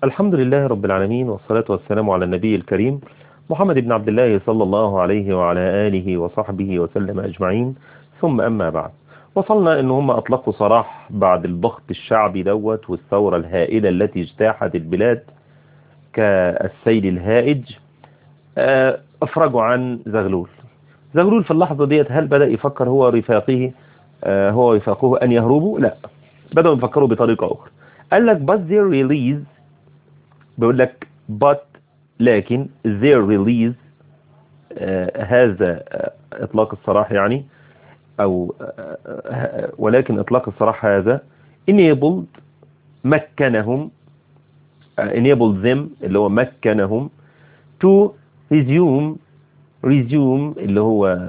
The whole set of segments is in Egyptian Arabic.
الحمد لله رب العالمين والصلاة والسلام على النبي الكريم محمد بن عبد الله صلى الله عليه وعلى آله وصحبه وسلم أجمعين ثم أما بعد وصلنا ان هم اطلقوا سراح بعد الضغط الشعبي دوت والثورة الهائلة التي اجتاحت البلاد كالسيل الهائج افرجوا عن زغلول زغلول في اللحظة ديت هل بدأ يفكر هو رفاقه هو رفاقه ان يهربوا لا بدأوا يفكروا بطريقة اخرى قال لك but their release بيقول لك but لكن their release هذا اطلاق السراح يعني او ولكن اطلاق السراح هذا enabled مكنهم enabled them اللي هو مكنهم to resume resume اللي هو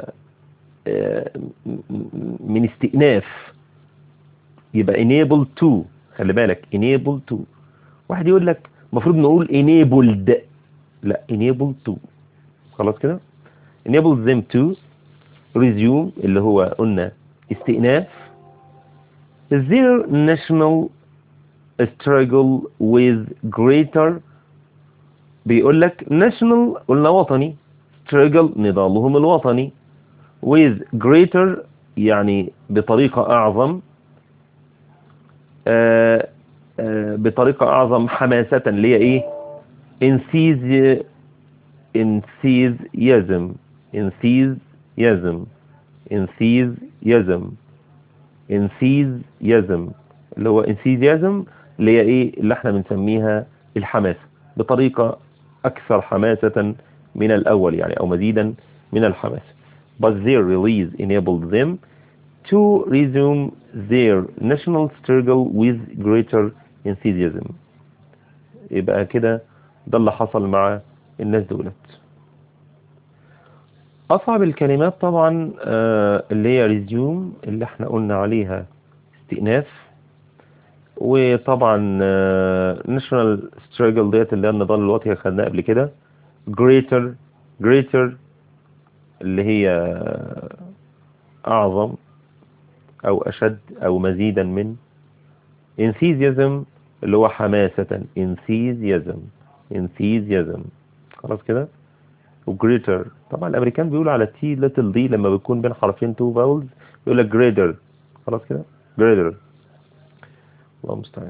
من استئناف يبقى enable to خلي بالك enable to واحد يقول لك المفروض نقول enabled لا enable to خلاص كده enable them to resume اللي هو قلنا استئناف their national struggle with greater بيقول لك national قلنا وطني struggle نضالهم الوطني with greater يعني بطريقة أعظم آآ آآ بطريقة أعظم حماسة اللي هي إيه انسيز انسيزيازم انسيزيازم انسيزيازم انسيزيازم اللي هو انسيزيازم اللي هي ايه اللي احنا بنسميها الحماسة بطريقة اكثر حماسة من الاول يعني او مزيدا من الحماسة but their release enabled them to resume their national struggle with greater enthusiasm يبقى كده ده اللي حصل مع الناس دولت أصعب الكلمات طبعا اللي هي ريزيوم اللي احنا قلنا عليها استئناف وطبعا ناشونال ستراجل ديت اللي هي النضال الوطني خدناه قبل كده greater greater اللي هي أعظم أو أشد أو مزيدا من enthusiasm اللي هو حماسة enthusiasm enthusiasm خلاص كده وجريتر طبعا الامريكان بيقولوا على تي ليتل دي لما بيكون بين حرفين تو فاولز بيقول لك جريدر خلاص كده جريدر الله المستعان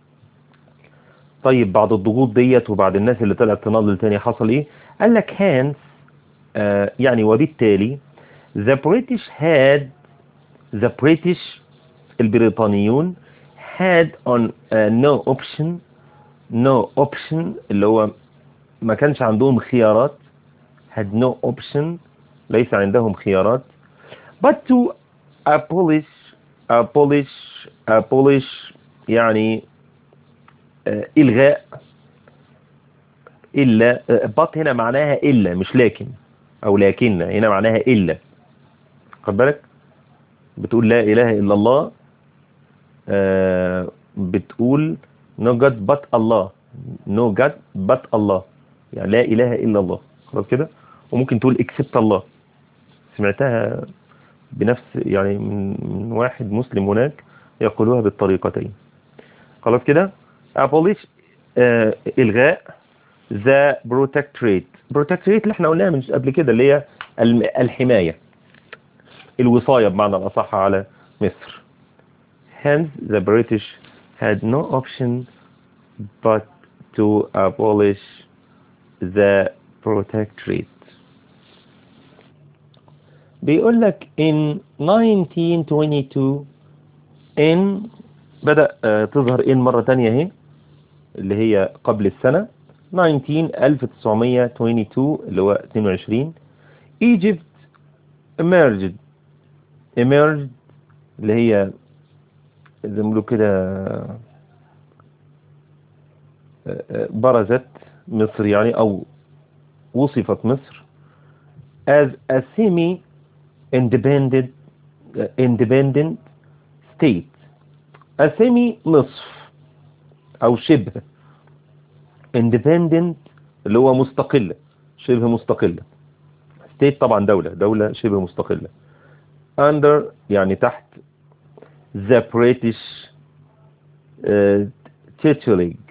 طيب بعد الضغوط ديت وبعد الناس اللي طلعت تناضل تاني حصل ايه قال لك هانس آه يعني وبالتالي the British had the British البريطانيون had on uh, no option no option اللي هو ما كانش عندهم خيارات had no option ليس عندهم خيارات but to abolish abolish abolish يعني uh, إلغاء إلا uh, but هنا معناها إلا مش لكن أو لكن هنا معناها إلا خد بالك بتقول لا إله إلا الله uh, بتقول no God but Allah no God but Allah يعني لا إله إلا الله خلاص كده وممكن تقول اكسبت الله سمعتها بنفس يعني من, من واحد مسلم هناك يقولوها بالطريقتين خلاص كده abolish آه إلغاء the protectorate protectorate اللي احنا قلناها من قبل كده اللي هي الحماية الوصاية بمعنى الأصح على مصر hence the British had no option but to abolish the protectorate بيقول لك in 1922 in بدأ تظهر in مرة تانية اهي اللي هي قبل السنة 19 1922 اللي هو 22 Egypt emerged emerged اللي هي زي ما كده برزت مصر يعني او وصفت مصر as a semi independent uh, independent state a semi نصف او شبه independent اللي هو مستقلة شبه مستقلة state طبعا دولة دولة شبه مستقلة under يعني تحت the British uh, tutelage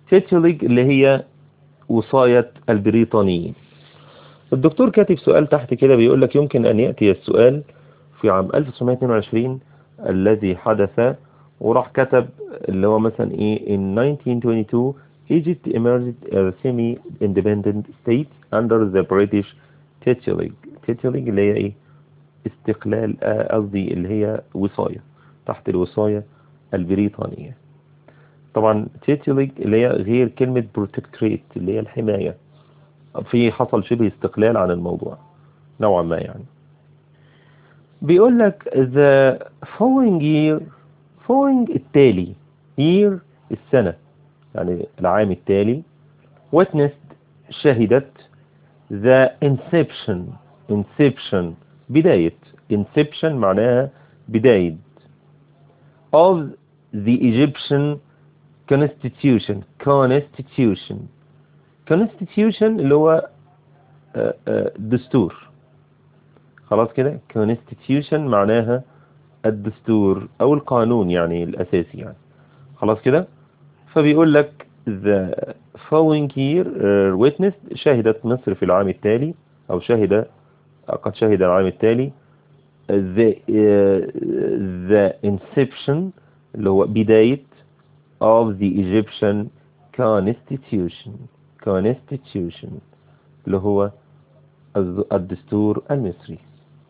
تيتوليج اللي هي وصاية البريطانيين الدكتور كاتب سؤال تحت كده بيقول لك يمكن أن يأتي السؤال في عام 1922 الذي حدث وراح كتب اللي هو مثلا ايه in 1922 Egypt emerged as a semi-independent state under the British Titulig Titulig اللي هي ايه استقلال قصدي اللي هي وصاية تحت الوصاية البريطانية طبعا تيتوليج اللي هي غير كلمة بروتكتريت اللي هي الحماية في حصل شبه استقلال عن الموضوع نوعا ما يعني بيقول لك the following year following التالي year السنة يعني العام التالي witnessed شهدت the inception inception بداية inception معناها بداية of the Egyptian constitution constitution constitution اللي هو دستور خلاص كده constitution معناها الدستور او القانون يعني الاساسي يعني خلاص كده فبيقول لك the following year uh, witnessed شهدت مصر في العام التالي او شهد قد شهد العام التالي the uh, the inception اللي هو بداية of the Egyptian constitution constitution اللي هو الدستور المصري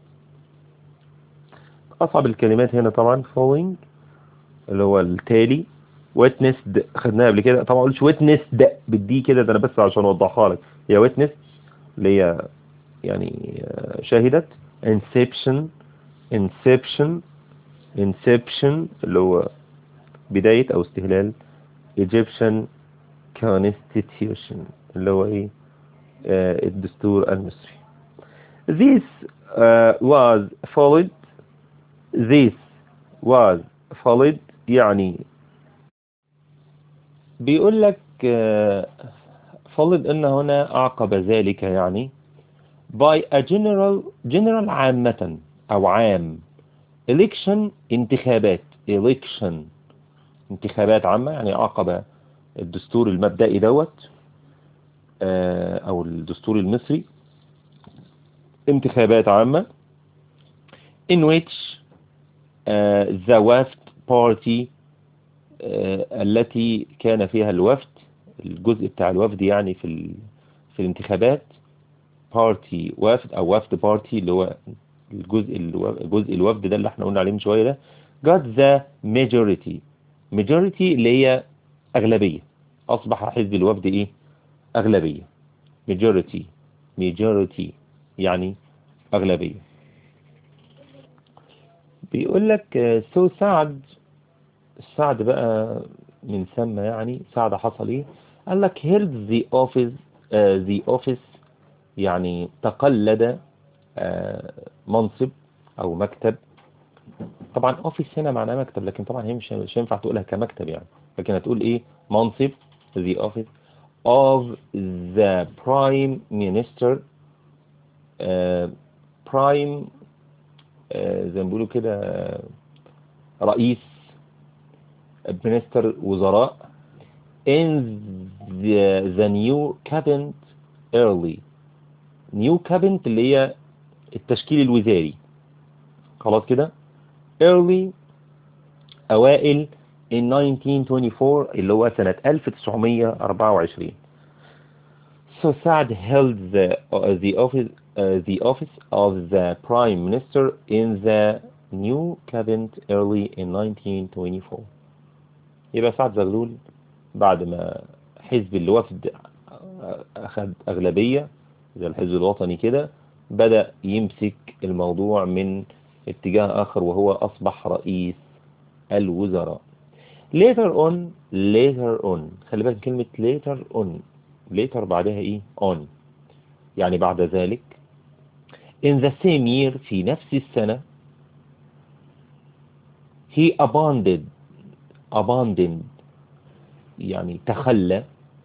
أصعب الكلمات هنا طبعا following اللي هو التالي witnessed خدناها قبل كده طبعا قلتش witnessed بالدي كده ده أنا بس عشان أوضحها لك هي witnessed اللي هي يعني شهدت inception inception inception اللي هو بداية أو استهلال Egyptian Constitution اللي هو إيه آه الدستور المصري This uh, was followed This was followed يعني بيقول لك uh, followed إن هنا أعقب ذلك يعني by a general general عامة أو عام election انتخابات election انتخابات عامة يعني عقب الدستور المبدئي دوت او الدستور المصري انتخابات عامة in which uh, the WAFT party uh, التي كان فيها الوفد الجزء بتاع الوفد يعني في ال... في الانتخابات بارتي وفد او وفد بارتي اللي هو الجزء الجزء الوفد ده اللي احنا قلنا عليه من شويه ده got the majority majority اللي هي أغلبية أصبح حزب الوفد إيه أغلبية majority majority يعني أغلبية بيقول لك سو سعد سعد بقى من ثم يعني سعد حصل إيه قال لك held the office uh, the office يعني تقلد uh, منصب أو مكتب طبعا اوفيس هنا معناه مكتب لكن طبعا هي مش مش هينفع تقولها كمكتب يعني لكن هتقول ايه منصب the office of the prime minister uh, prime uh, زي ما بيقولوا كده رئيس minister وزراء in the, the new cabinet early new cabinet اللي هي التشكيل الوزاري خلاص كده early أوائل in 1924 اللي هو سنة 1924 so Saad held the, uh, the office uh, the office of the prime minister in the new cabinet early in 1924 يبقى سعد زغلول بعد ما حزب الوفد أخذ أغلبية زي الحزب الوطني كده بدأ يمسك الموضوع من اتجاه آخر وهو أصبح رئيس الوزراء later on later on خلي بالك كلمة later on later بعدها ايه on يعني بعد ذلك in the same year في نفس السنة he abandoned abandoned يعني تخلى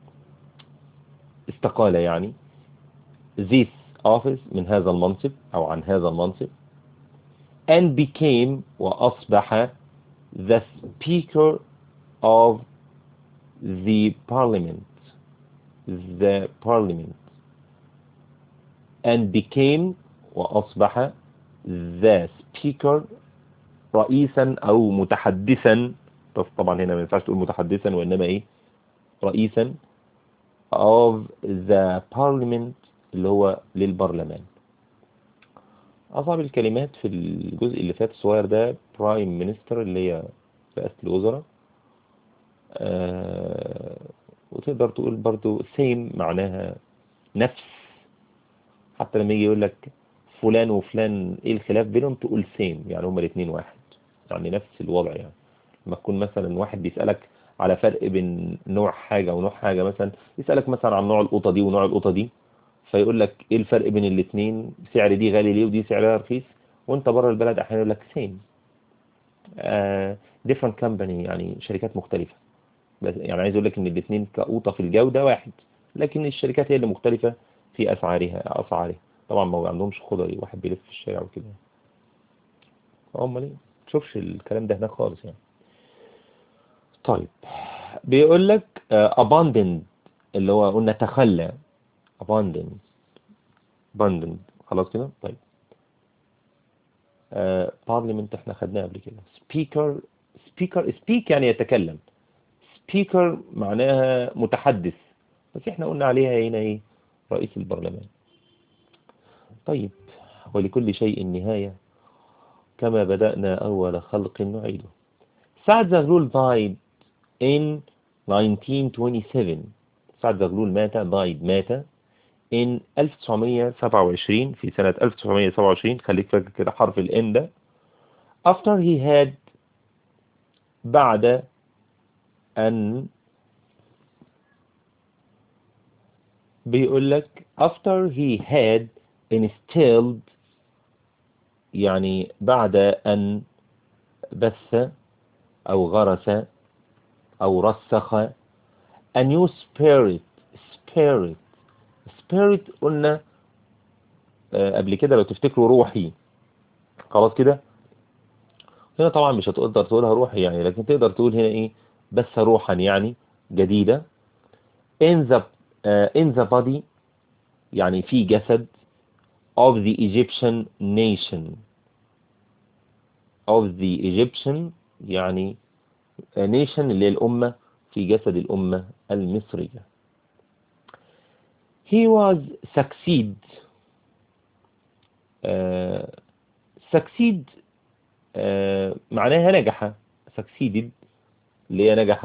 استقال يعني this office من هذا المنصب أو عن هذا المنصب and became وأصبح the speaker of the parliament the parliament and became وأصبح the speaker رئيسا أو متحدثا طبعا هنا ما ينفعش تقول متحدثا وإنما إيه رئيسا of the parliament اللي هو للبرلمان أصعب الكلمات في الجزء اللي فات الصغير ده برايم مينستر اللي هي رئاسة الوزراء آه وتقدر تقول برضو same معناها نفس حتى لما يجي يقول لك فلان وفلان ايه الخلاف بينهم تقول سيم يعني هما الاثنين واحد يعني نفس الوضع يعني لما تكون مثلا واحد بيسألك على فرق بين نوع حاجة ونوع حاجة مثلا يسألك مثلا عن نوع القطة دي ونوع القطة دي فيقول لك ايه الفرق بين الاثنين سعر دي غالي ليه ودي سعرها رخيص وانت بره البلد احيانا يقول لك سيم آه different company يعني شركات مختلفة بس يعني عايز اقول لك ان الاثنين كقوطة في الجودة واحد لكن الشركات هي اللي مختلفة في اسعارها اسعارها طبعا ما عندهمش خضري واحد بيلف في الشارع وكده امال ايه تشوفش الكلام ده هناك خالص يعني طيب بيقول لك uh, abandoned اللي هو قلنا تخلى abandoned abandoned خلاص كده طيب uh, parliament احنا خدناه قبل كده speaker speaker speak يعني يتكلم speaker معناها متحدث بس احنا قلنا عليها هنا ايه رئيس البرلمان طيب ولكل شيء نهاية كما بدأنا أول خلق نعيده سعد زغلول died in 1927 سعد زغلول مات died مات in 1927 في سنة 1927 خليك فاكر كده حرف الان ده after he had بعد أن بيقول لك after he had instilled يعني بعد أن بث أو غرس أو رسخ a new spirit spirit spirit قلنا قبل كده لو تفتكروا روحي خلاص كده هنا طبعا مش هتقدر تقولها روحي يعني لكن تقدر تقول هنا ايه بس روحا يعني جديدة in the uh, in the body يعني في جسد of the Egyptian nation of the Egyptian يعني nation اللي هي الأمة في جسد الأمة المصرية he was succeed uh, succeed uh, معناها نجح succeeded اللي هي نجح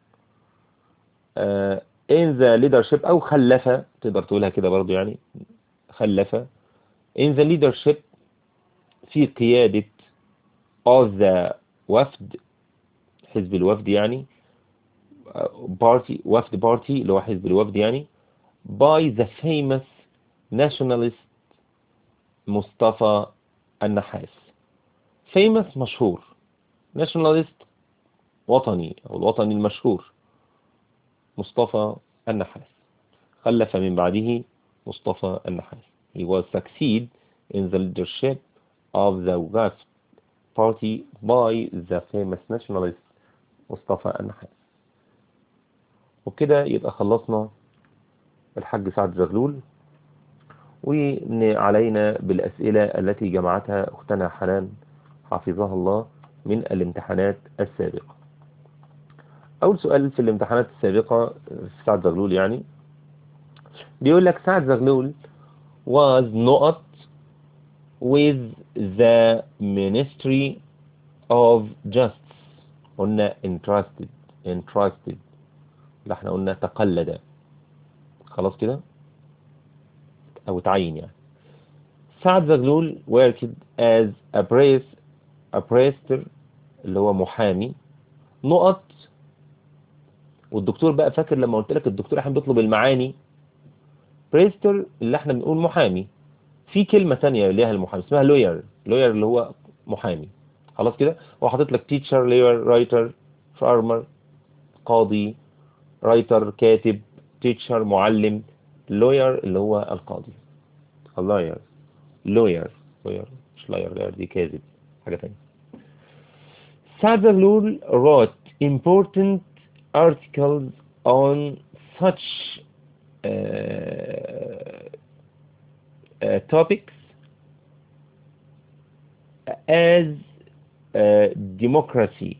uh, in the leadership أو خلف تقدر تقولها كده برضو يعني خلف in the leadership في قيادة of the وفد حزب الوفد يعني party وفد party اللي هو حزب الوفد يعني by the famous nationalist مصطفى النحاس famous مشهور nationalist وطني أو الوطني المشهور مصطفى النحاس خلف من بعده مصطفى النحاس he was succeed in the leadership of the West party by the famous nationalist مصطفى النحاس وبكده يبقى خلصنا الحاج سعد زغلول وعلينا بالأسئلة التي جمعتها أختنا حنان حفظها الله من الامتحانات السابقة أول سؤال في الامتحانات السابقة في سعد زغلول يعني بيقول لك سعد زغلول was not with the Ministry of Justice قلنا entrusted entrusted اللي احنا قلنا تقلد خلاص كده او تعين يعني سعد زغلول worked as a priest a priester اللي هو محامي نقط والدكتور بقى فاكر لما قلت لك الدكتور احنا بيطلب المعاني بريستر اللي احنا بنقول محامي في كلمة تانية ليها المحامي اسمها لوير لوير اللي هو محامي خلاص كده هو حاطط لك تيتشر لوير رايتر فارمر قاضي رايتر كاتب تيتشر معلم لوير اللي هو القاضي لاير لوير لوير مش لاير لاير دي كاذب حاجة تانية سعد زغلول wrote important articles on such uh, uh, topics as uh, democracy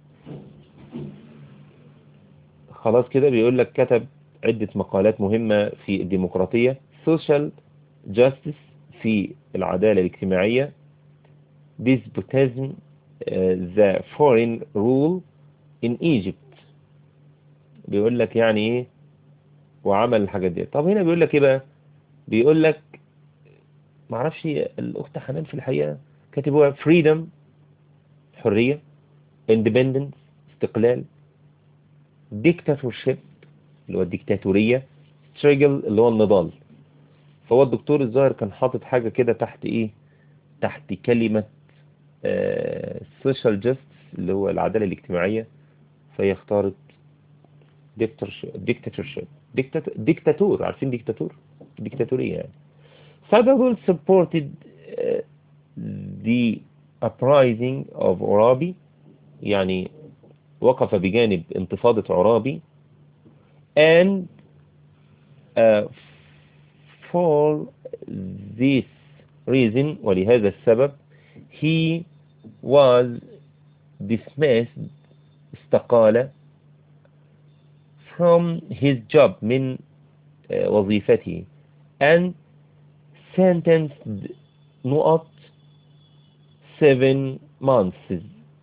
خلاص كده بيقول لك كتب عدة مقالات مهمة في الديمقراطية social justice في العدالة الاجتماعية despotism uh, the foreign rule in Egypt بيقول لك يعني ايه وعمل الحاجات دي طب هنا بيقول لك ايه بقى بيقول لك معرفش الاخت حنان في الحقيقة كاتبوها freedom حرية independence استقلال dictatorship اللي هو الديكتاتورية struggle اللي هو النضال فهو الدكتور الظاهر كان حاطط حاجة كده تحت ايه تحت كلمة social justice اللي هو العدالة الاجتماعية فهي اختارت dictatorship ديكتاتور عارفين ديكتاتور ديكتاتورية يعني Sadagul supported uh, the uprising of عرابي يعني وقف بجانب انتفاضة عرابي and uh, for this reason ولهذا السبب he was dismissed استقال from his job من uh, وظيفته and sentenced نقط seven months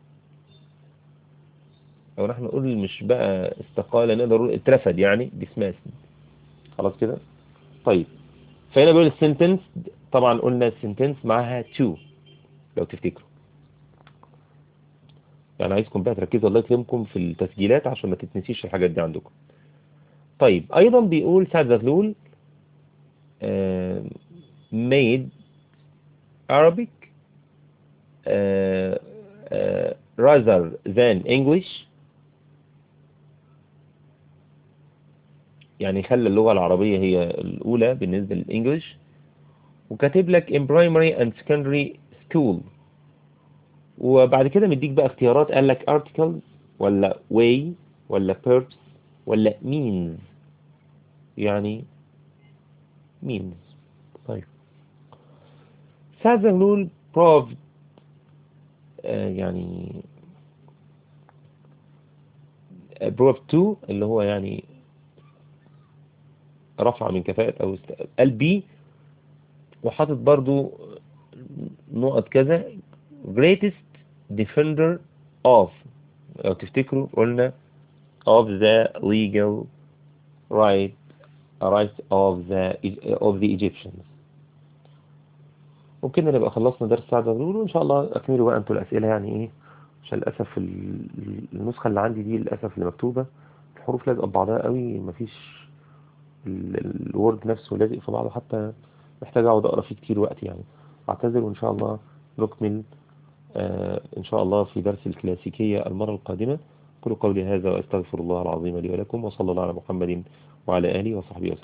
او نحن نقول مش بقى استقالة نقدر نقول اترفد يعني dismissed خلاص كده طيب فهنا بيقول السنتنس طبعا قلنا السنتنس معاها to لو تفتكروا يعني عايزكم بقى تركزوا الله يكرمكم في التسجيلات عشان ما تتنسيش الحاجات دي عندكم طيب ايضا بيقول سعد زغلول uh, made Arabic uh, uh, rather than English يعني خلى اللغة العربية هي الأولى بالنسبة للإنجليش وكاتب لك in primary and secondary school وبعد كده مديك بقى اختيارات قال لك articles ولا way ولا purpose ولا means يعني means طيب سعد زغلول proved آه يعني proved to اللي هو يعني رفع من كفاءة أو است... قال بي وحاطط برضو نقط كذا greatest defender of لو تفتكروا قلنا of the legal right right of the of the Egyptians وبكده نبقى خلصنا درس سعد زغلول وإن شاء الله أكملوا بقى أنتوا الأسئلة يعني إيه عشان للأسف النسخة اللي عندي دي للأسف اللي مكتوبة الحروف لازقة ببعضها قوي مفيش الوورد نفسه لازق في بعضه حتى محتاج اقعد اقرا فيه كتير وقت يعني اعتذر وان شاء الله نكمل آه ان شاء الله في درس الكلاسيكية المرة القادمة قولوا قولي هذا واستغفر الله العظيم لي ولكم وصلى الله على محمد وعلى آله وصحبه وسلم